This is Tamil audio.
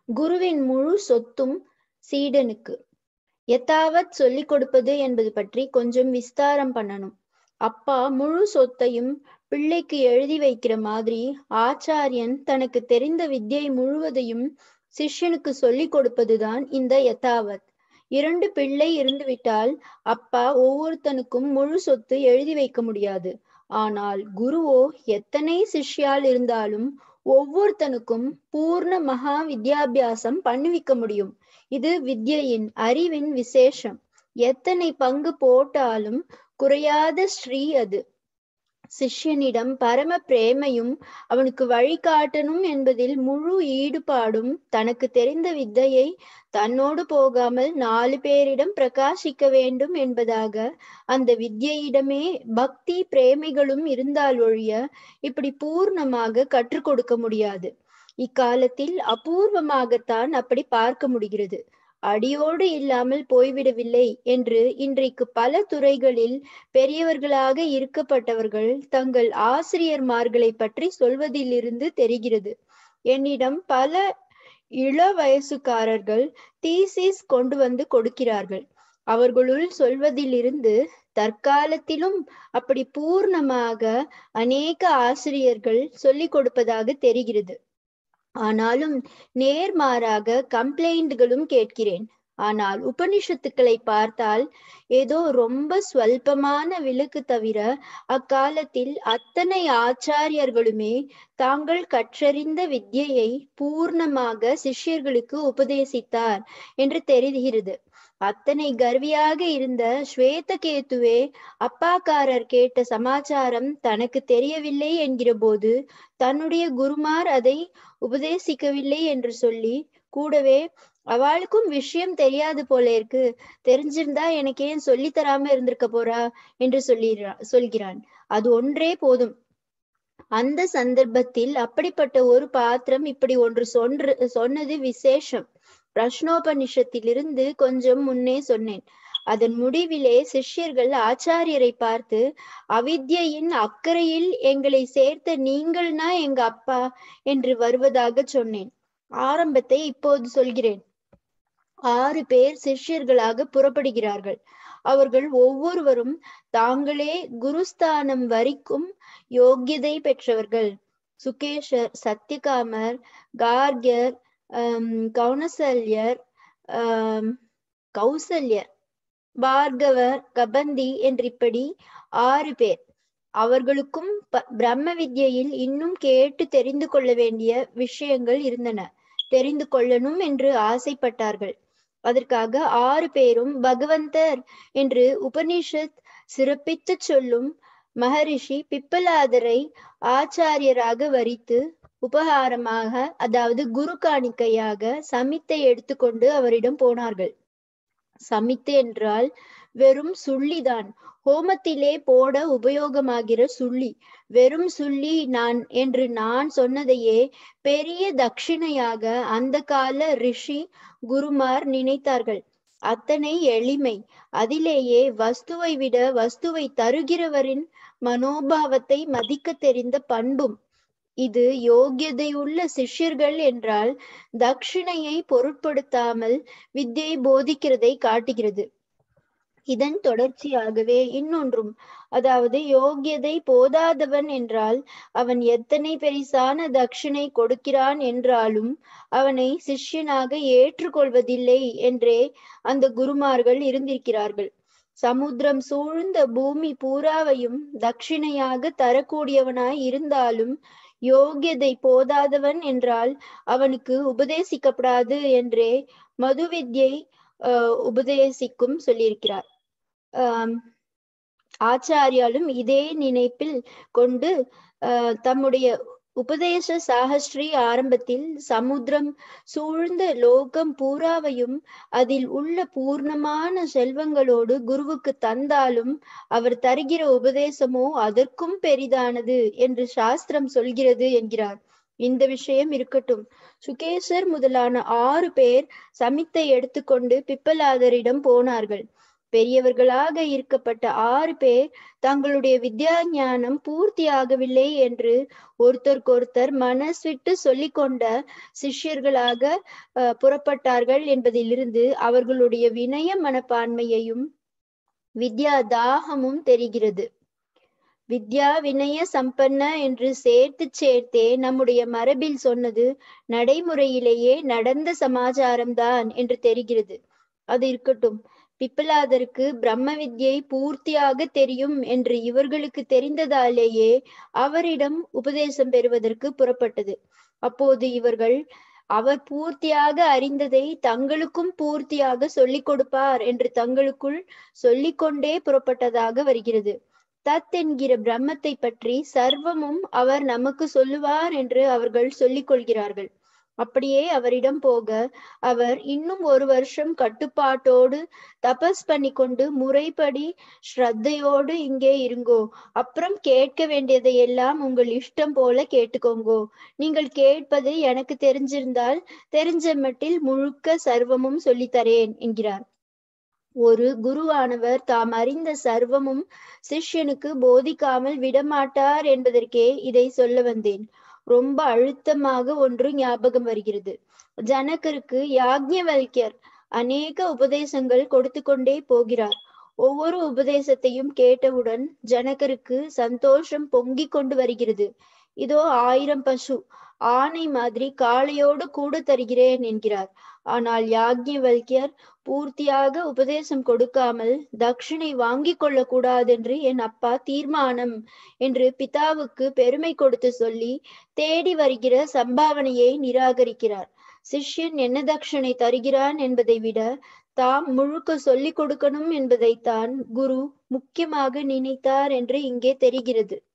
குருவின் முழு சொத்தும் சீடனுக்கு எத்தாவத் சொல்லிக் கொடுப்பது என்பது பற்றி கொஞ்சம் விஸ்தாரம் பண்ணணும் அப்பா முழு சொத்தையும் பிள்ளைக்கு எழுதி வைக்கிற மாதிரி ஆச்சாரியன் தனக்கு தெரிந்த வித்யை முழுவதையும் சிஷ்யனுக்கு சொல்லிக் கொடுப்பதுதான் இந்த யதாவத் இரண்டு பிள்ளை இருந்துவிட்டால் அப்பா ஒவ்வொருத்தனுக்கும் முழு சொத்து எழுதி வைக்க முடியாது ஆனால் குருவோ எத்தனை சிஷ்யால் இருந்தாலும் ஒவ்வொருத்தனுக்கும் பூர்ண மகா வித்யாபியாசம் பண்ணுவிக்க முடியும் இது வித்யின் அறிவின் விசேஷம் எத்தனை பங்கு போட்டாலும் குறையாத ஸ்ரீ அது சிஷ்யனிடம் பரம பிரேமையும் அவனுக்கு வழிகாட்டணும் என்பதில் முழு ஈடுபாடும் தனக்கு தெரிந்த வித்தையை தன்னோடு போகாமல் நாலு பேரிடம் பிரகாசிக்க வேண்டும் என்பதாக அந்த வித்யிடமே பக்தி பிரேமைகளும் இருந்தால் ஒழிய இப்படி பூர்ணமாக கற்றுக் கொடுக்க முடியாது இக்காலத்தில் அபூர்வமாகத்தான் அப்படி பார்க்க முடிகிறது அடியோடு இல்லாமல் போய்விடவில்லை என்று இன்றைக்கு பல துறைகளில் பெரியவர்களாக இருக்கப்பட்டவர்கள் தங்கள் ஆசிரியர்மார்களை பற்றி சொல்வதிலிருந்து தெரிகிறது என்னிடம் பல இள வயசுக்காரர்கள் தீசிஸ் கொண்டு வந்து கொடுக்கிறார்கள் அவர்களுள் சொல்வதிலிருந்து தற்காலத்திலும் அப்படி பூர்ணமாக அநேக ஆசிரியர்கள் சொல்லிக் கொடுப்பதாக தெரிகிறது ஆனாலும் நேர்மாறாக கம்ப்ளைண்ட்களும் கேட்கிறேன் ஆனால் உபனிஷத்துக்களை பார்த்தால் ஏதோ ரொம்ப ஸ்வல்பமான விலக்கு தவிர அக்காலத்தில் அத்தனை ஆச்சாரியர்களுமே தாங்கள் கற்றறிந்த வித்யை பூர்ணமாக சிஷ்யர்களுக்கு உபதேசித்தார் என்று தெரிகிறது அத்தனை கர்வியாக இருந்த ஸ்வேதகேத்துவே அப்பாக்காரர் கேட்ட சமாச்சாரம் தனக்கு தெரியவில்லை என்கிற போது தன்னுடைய குருமார் அதை உபதேசிக்கவில்லை என்று சொல்லி கூடவே அவளுக்கும் விஷயம் தெரியாது போல இருக்கு தெரிஞ்சிருந்தா எனக்கு ஏன் சொல்லி தராம இருந்திருக்க போறா என்று சொல்லிடுறா சொல்கிறான் அது ஒன்றே போதும் அந்த சந்தர்ப்பத்தில் அப்படிப்பட்ட ஒரு பாத்திரம் இப்படி ஒன்று சொன்று சொன்னது விசேஷம் பிரஷ்னோபனிஷத்திலிருந்து கொஞ்சம் முன்னே சொன்னேன் அதன் முடிவிலே சிஷ்யர்கள் ஆச்சாரியரை பார்த்து அவித்யின் அக்கறையில் எங்களை சேர்த்த நீங்கள்னா எங்க அப்பா என்று வருவதாக சொன்னேன் ஆரம்பத்தை இப்போது சொல்கிறேன் ஆறு பேர் சிஷ்யர்களாக புறப்படுகிறார்கள் அவர்கள் ஒவ்வொருவரும் தாங்களே குருஸ்தானம் வரைக்கும் யோக்கியதை பெற்றவர்கள் சுகேஷர் சத்யகாமர் கார்கியர் கவுனசல்யர் கௌசல்யர் பார்கவர் கபந்தி என்றிப்படி ஆறு பேர் அவர்களுக்கும் பிரம்ம வித்யில் இன்னும் கேட்டு தெரிந்து கொள்ள வேண்டிய விஷயங்கள் இருந்தன தெரிந்து கொள்ளணும் என்று ஆசைப்பட்டார்கள் அதற்காக ஆறு பேரும் பகவந்தர் என்று உபனிஷத் சிறப்பித்து சொல்லும் மகரிஷி பிப்பலாதரை ஆச்சாரியராக வரித்து உபகாரமாக அதாவது குரு காணிக்கையாக சமித்தை எடுத்துக்கொண்டு அவரிடம் போனார்கள் சமித்து என்றால் வெறும் சுள்ளிதான் ஹோமத்திலே போட உபயோகமாகிற சுள்ளி வெறும் சுள்ளி நான் என்று நான் சொன்னதையே பெரிய தட்சிணையாக அந்த கால ரிஷி குருமார் நினைத்தார்கள் அத்தனை எளிமை அதிலேயே வஸ்துவை விட வஸ்துவை தருகிறவரின் மனோபாவத்தை மதிக்க தெரிந்த பண்பும் இது யோகியதையுள்ள சிஷ்யர்கள் என்றால் தட்சிணையை பொருட்படுத்தாமல் வித்தியை போதிக்கிறதை காட்டுகிறது இதன் தொடர்ச்சியாகவே இன்னொன்றும் அதாவது யோகியதை போதாதவன் என்றால் அவன் எத்தனை பெரிசான தட்சிணை கொடுக்கிறான் என்றாலும் அவனை சிஷ்யனாக ஏற்றுக்கொள்வதில்லை என்றே அந்த குருமார்கள் இருந்திருக்கிறார்கள் சமுத்திரம் சூழ்ந்த பூமி பூராவையும் தட்சிணையாக தரக்கூடியவனாய் இருந்தாலும் யோகியதை போதாதவன் என்றால் அவனுக்கு உபதேசிக்கப்படாது என்றே மதுவித்யை அஹ் உபதேசிக்கும் சொல்லியிருக்கிறார் ஆஹ் ஆச்சாரியாலும் இதே நினைப்பில் கொண்டு அஹ் தம்முடைய உபதேச சாகஸ்ரீ ஆரம்பத்தில் சமுத்திரம் சூழ்ந்த லோகம் பூராவையும் அதில் உள்ள பூர்ணமான செல்வங்களோடு குருவுக்கு தந்தாலும் அவர் தருகிற உபதேசமோ அதற்கும் பெரிதானது என்று சாஸ்திரம் சொல்கிறது என்கிறார் இந்த விஷயம் இருக்கட்டும் சுகேசர் முதலான ஆறு பேர் சமித்தை எடுத்துக்கொண்டு பிப்பலாதரிடம் போனார்கள் பெரியவர்களாக இருக்கப்பட்ட ஆறு பேர் தங்களுடைய வித்யா ஞானம் பூர்த்தி ஆகவில்லை என்று ஒருத்தருக்கொருத்தர் மனஸ்விட்டு சொல்லிக்கொண்ட சிஷ்யர்களாக அஹ், புறப்பட்டார்கள் என்பதிலிருந்து அவர்களுடைய வினய மனப்பான்மையையும் வித்யா தாகமும் தெரிகிறது வித்யா வினய சம்பன்ன என்று சேர்த்து சேர்த்தே நம்முடைய மரபில் சொன்னது நடைமுறையிலேயே நடந்த சமாச்சாரம்தான் என்று தெரிகிறது அது இருக்கட்டும் பிப்பலாதருக்கு பிரம்ம வித்யை பூர்த்தியாக தெரியும் என்று இவர்களுக்கு தெரிந்ததாலேயே அவரிடம் உபதேசம் பெறுவதற்கு புறப்பட்டது அப்போது இவர்கள் அவர் பூர்த்தியாக அறிந்ததை தங்களுக்கும் பூர்த்தியாக சொல்லிக் கொடுப்பார் என்று தங்களுக்குள் சொல்லிக்கொண்டே புறப்பட்டதாக வருகிறது தத் என்கிற பிரம்மத்தை பற்றி சர்வமும் அவர் நமக்கு சொல்லுவார் என்று அவர்கள் சொல்லிக் கொள்கிறார்கள் அப்படியே அவரிடம் போக அவர் இன்னும் ஒரு வருஷம் கட்டுப்பாட்டோடு தபஸ் பண்ணிக்கொண்டு முறைப்படி ஸ்ரத்தையோடு இங்கே இருங்கோ அப்புறம் கேட்க வேண்டியதை எல்லாம் உங்கள் இஷ்டம் போல கேட்டுக்கோங்கோ நீங்கள் கேட்பது எனக்கு தெரிஞ்சிருந்தால் தெரிஞ்ச மட்டில் முழுக்க சர்வமும் சொல்லித்தரேன் என்கிறார் ஒரு குருவானவர் தாம் அறிந்த சர்வமும் சிஷ்யனுக்கு போதிக்காமல் விடமாட்டார் என்பதற்கே இதை சொல்ல வந்தேன் ரொம்ப அழுத்தமாக ஒன்று ஞாபகம் வருகிறது ஜனகருக்கு யாக்ஞவல்யர் அநேக உபதேசங்கள் கொடுத்து கொண்டே போகிறார் ஒவ்வொரு உபதேசத்தையும் கேட்டவுடன் ஜனகருக்கு சந்தோஷம் பொங்கிக் கொண்டு வருகிறது இதோ ஆயிரம் பசு ஆணை மாதிரி காளையோடு கூட தருகிறேன் என்கிறார் ஆனால் யாக்ஞவல்யர் பூர்த்தியாக உபதேசம் கொடுக்காமல் தட்சிணை வாங்கிக் கொள்ளக் கூடாதென்று என் அப்பா தீர்மானம் என்று பிதாவுக்கு பெருமை கொடுத்து சொல்லி தேடி வருகிற சம்பாவனையை நிராகரிக்கிறார் சிஷ்யன் என்ன தட்சணை தருகிறான் என்பதை விட தாம் முழுக்க சொல்லிக் கொடுக்கணும் என்பதைத்தான் குரு முக்கியமாக நினைத்தார் என்று இங்கே தெரிகிறது